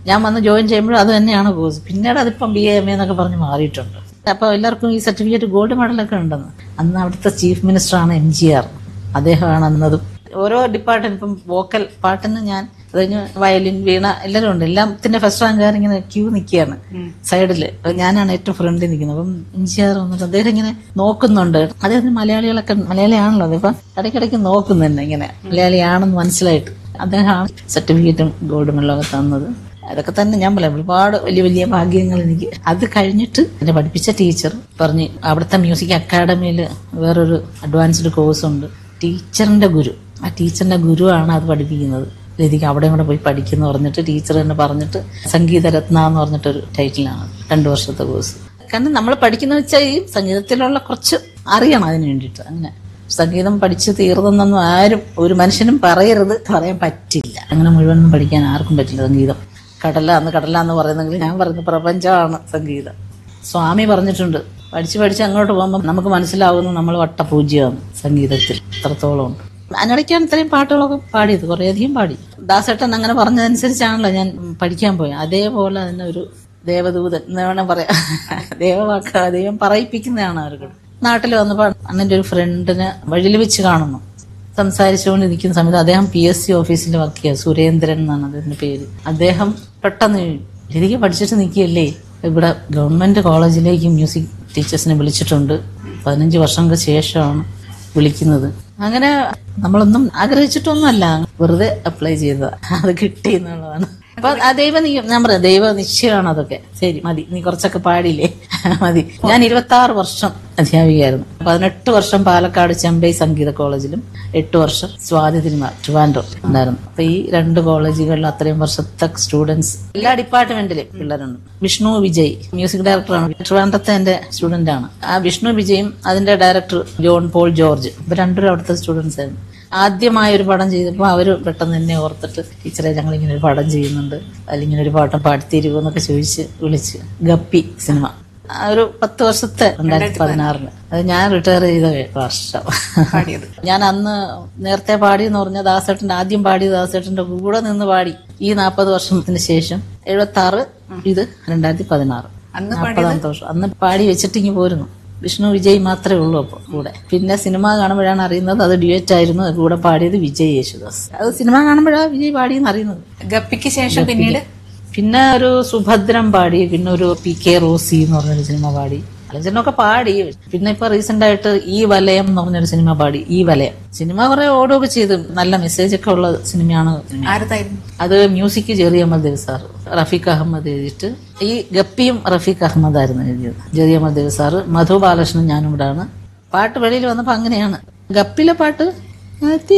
ഞാൻ വന്ന് ജോയിൻ ചെയ്യുമ്പോഴും അത് തന്നെയാണ് കോഴ്സ് പിന്നീട് അതിപ്പം ബി എ എം എന്നൊക്കെ പറഞ്ഞ് മാറിയിട്ടുണ്ട് അപ്പോൾ എല്ലാവർക്കും ഈ സർട്ടിഫിക്കറ്റ് ഗോൾഡ് മെഡലൊക്കെ ഉണ്ടെന്ന് അന്ന് അവിടുത്തെ ചീഫ് മിനിസ്റ്ററാണ് എം ജി ആർ അദ്ദേഹമാണ് അന്നതും ഓരോ ഡിപ്പാർട്ട്മെന്റ് ഇപ്പം വോക്കൽ പാട്ടിന് ഞാൻ അത് കഴിഞ്ഞ് വയലിൻ വീണ എല്ലാവരും ഉണ്ട് എല്ലാത്തിന്റെ ഫസ്റ്റ് റാങ്കുകാർ ഇങ്ങനെ ക്യൂ നിൽക്കുകയാണ് സൈഡിൽ ഞാനാണ് ഏറ്റവും ഫ്രണ്ടിൽ നിൽക്കുന്നത് അപ്പം എം ജി ആർ വന്നിട്ട് അദ്ദേഹം ഇങ്ങനെ നോക്കുന്നുണ്ട് അദ്ദേഹത്തിന് മലയാളികളൊക്കെ മലയാളിയാണല്ലോ അതിപ്പം ഇടയ്ക്കിടയ്ക്ക് നോക്കുന്നുണ്ട് ഇങ്ങനെ മലയാളിയാണെന്ന് മനസ്സിലായിട്ട് അദ്ദേഹമാണ് സർട്ടിഫിക്കറ്റും ഗോൾഡ് മെഡലൊക്കെ തന്നത് അതൊക്കെ തന്നെ ഞാൻ പറയാം ഒരുപാട് വലിയ വലിയ ഭാഗ്യങ്ങൾ എനിക്ക് അത് കഴിഞ്ഞിട്ട് എന്നെ പഠിപ്പിച്ച ടീച്ചർ പറഞ്ഞ് അവിടുത്തെ മ്യൂസിക് അക്കാഡമിയിൽ വേറൊരു അഡ്വാൻസ്ഡ് കോഴ്സ് ഉണ്ട് ടീച്ചറിന്റെ ഗുരു ആ ടീച്ചറിന്റെ ഗുരുവാണ് അത് പഠിപ്പിക്കുന്നത് ലതിക്ക് അവിടെ കൂടെ പോയി പഠിക്കുന്നു പറഞ്ഞിട്ട് ടീച്ചർ തന്നെ പറഞ്ഞിട്ട് സംഗീതരത്ന എന്ന് പറഞ്ഞിട്ടൊരു ടൈറ്റിലാണ് രണ്ടു വർഷത്തെ കോഴ്സ് കാരണം നമ്മൾ പഠിക്കുന്ന വെച്ചാൽ ഈ സംഗീതത്തിലുള്ള കുറച്ച് അറിയണം അതിന് വേണ്ടിയിട്ട് അങ്ങനെ സംഗീതം പഠിച്ച് തീർന്നെന്നൊന്നും ആരും ഒരു മനുഷ്യനും പറയരുത് പറയാൻ പറ്റില്ല അങ്ങനെ മുഴുവനൊന്നും പഠിക്കാൻ ആർക്കും പറ്റില്ല സംഗീതം കടല എന്ന് കടല എന്ന് പറയുന്നെങ്കിൽ ഞാൻ പറയുന്നത് പ്രപഞ്ചമാണ് സംഗീതം സ്വാമി പറഞ്ഞിട്ടുണ്ട് പഠിച്ച് പഠിച്ച് അങ്ങോട്ട് പോകുമ്പോൾ നമുക്ക് മനസ്സിലാവുന്നു നമ്മൾ വട്ടപൂജ്യമാണ് സംഗീതത്തിൽ എത്രത്തോളം ഉണ്ട് അതിനിടയ്ക്കാണ് ഇത്രയും പാട്ടുകളൊക്കെ പാടിയത് കുറേയധികം പാടി ദാസേട്ടൻ അങ്ങനെ പറഞ്ഞതനുസരിച്ചാണല്ലോ ഞാൻ പഠിക്കാൻ പോയത് അതേപോലെ തന്നെ ഒരു ദേവദൂതൻ എന്ന് വേണം പറയാം ദേവവാക്ക ദൈവം പറയിപ്പിക്കുന്നതാണ് അവർക്ക് നാട്ടിൽ വന്നപ്പോൾ അണ്ണൻ്റെ ഒരു ഫ്രണ്ടിനെ വഴിയിൽ വെച്ച് കാണുന്നു സംസാരിച്ചുകൊണ്ട് നിൽക്കുന്ന സമയത്ത് അദ്ദേഹം പി എസ് സി ഓഫീസിൽ വർക്ക് ചെയ്യുക സുരേന്ദ്രൻ എന്നാണ് അതിന്റെ പേര് അദ്ദേഹം പെട്ടെന്ന് ശരിക്കും പഠിച്ചിട്ട് നിൽക്കുകയല്ലേ ഇവിടെ ഗവൺമെന്റ് കോളേജിലേക്ക് മ്യൂസിക് ടീച്ചേഴ്സിനെ വിളിച്ചിട്ടുണ്ട് പതിനഞ്ച് വർഷങ്ങൾക്ക് ശേഷമാണ് വിളിക്കുന്നത് അങ്ങനെ നമ്മളൊന്നും ആഗ്രഹിച്ചിട്ടൊന്നുമല്ല വെറുതെ അപ്ലൈ ചെയ്തതാ അത് കിട്ടി എന്നുള്ളതാണ് അപ്പൊ ആ ദൈവ നിയം ഞാൻ പറയാം ദൈവ നിശ്ചയമാണ് അതൊക്കെ ശരി മതി നീ കുറച്ചൊക്കെ പാടിയില്ലേ മതി ഞാൻ ഇരുപത്തി ആറ് വർഷം അധ്യാപികയായിരുന്നു പതിനെട്ട് വർഷം പാലക്കാട് ചെമ്പൈ സംഗീത കോളേജിലും എട്ട് വർഷം സ്വാതി തിരുമാർ ട്രിവാൻഡ്രം ഉണ്ടായിരുന്നു അപ്പൊ ഈ രണ്ട് കോളേജുകളിലും അത്രയും വർഷത്തെ സ്റ്റുഡൻസ് എല്ലാ ഡിപ്പാർട്ട്മെന്റിലും പിള്ളേരുണ്ട് വിഷ്ണു വിജയ് മ്യൂസിക് ഡയറക്ടറാണ് ട്രിവാൻഡ്രത്തെ എന്റെ സ്റ്റുഡന്റ് ആണ് ആ വിഷ്ണു വിജയും അതിന്റെ ഡയറക്ടർ ജോൺ പോൾ ജോർജ് ഇവർ രണ്ടുപേരും അവിടുത്തെ സ്റ്റുഡൻസ് ആയിരുന്നു ആദ്യമായ ഒരു പടം ചെയ്തപ്പോൾ അവർ പെട്ടെന്ന് തന്നെ ഓർത്തിട്ട് ടീച്ചറെ ഞങ്ങൾ ഇങ്ങനെ ഒരു പടം ചെയ്യുന്നുണ്ട് അല്ലെങ്കിൽ ഒരു പാട്ടം പാടിത്തരുമോ എന്നൊക്കെ ചോദിച്ച് വിളിച്ച് ഗപ്പി സിനിമ ആ ഒരു പത്ത് വർഷത്തെ രണ്ടായിരത്തി പതിനാറിന് അത് ഞാൻ റിട്ടയർ ചെയ്ത വർഷം പാടിയത് ഞാൻ അന്ന് നേരത്തെ പാടി എന്ന് പറഞ്ഞ ദാസേട്ടന്റെ ആദ്യം പാടിയ ദാസേട്ടന്റെ കൂടെ നിന്ന് പാടി ഈ നാൽപ്പത് വർഷത്തിന് ശേഷം എഴുപത്തി ആറ് ഇത് രണ്ടായിരത്തി പതിനാറ് അന്ന് നാൽപ്പതാമത്തെ വർഷം അന്ന് പാടി വെച്ചിട്ട് ഇങ്ങ് പോരുന്നു വിഷ്ണു വിജയ് മാത്രമേ ഉള്ളൂ അപ്പോൾ കൂടെ പിന്നെ സിനിമ കാണുമ്പോഴാണ് അറിയുന്നത് അത് ഡ്യുവറ്റ് ആയിരുന്നു കൂടെ പാടിയത് വിജയ് യേശുദാസ് അത് സിനിമ കാണുമ്പോഴാണ് വിജയ് പാടിയെന്ന് അറിയുന്നത് ഗപ്പിക്ക് ശേഷം പിന്നീട് പിന്നെ ഒരു സുഭദ്രം പാടി പിന്നെ ഒരു പി കെ റോസി എന്ന് പറഞ്ഞൊരു സിനിമ പാടി അലഞ്ചനൊക്കെ പാടി പിന്നെ ഇപ്പൊ റീസെന്റ് ആയിട്ട് ഈ വലയം എന്ന് പറഞ്ഞൊരു സിനിമ പാടി ഈ വലയം സിനിമ കുറെ ഓടുകയൊക്കെ ചെയ്ത് നല്ല മെസ്സേജ് ഒക്കെ ഉള്ള സിനിമയാണ് ആരതായിരുന്നു അത് മ്യൂസിക് ജെറി അഹമ്മദ് ദേവ് സാർ റഫീഖ് അഹമ്മദ് എഴുതിയിട്ട് ഈ ഗപ്പിയും റഫീഖ് അഹമ്മദ് ആയിരുന്നു എഴുതിയത് ജെറി അഹമ്മദ് ദേവ് സാർ മധു ബാലകൃഷ്ണൻ ഞാനും ഇവിടാണ് പാട്ട് വെളിയിൽ വന്നപ്പോൾ അങ്ങനെയാണ് ഗപ്പിലെ പാട്ട്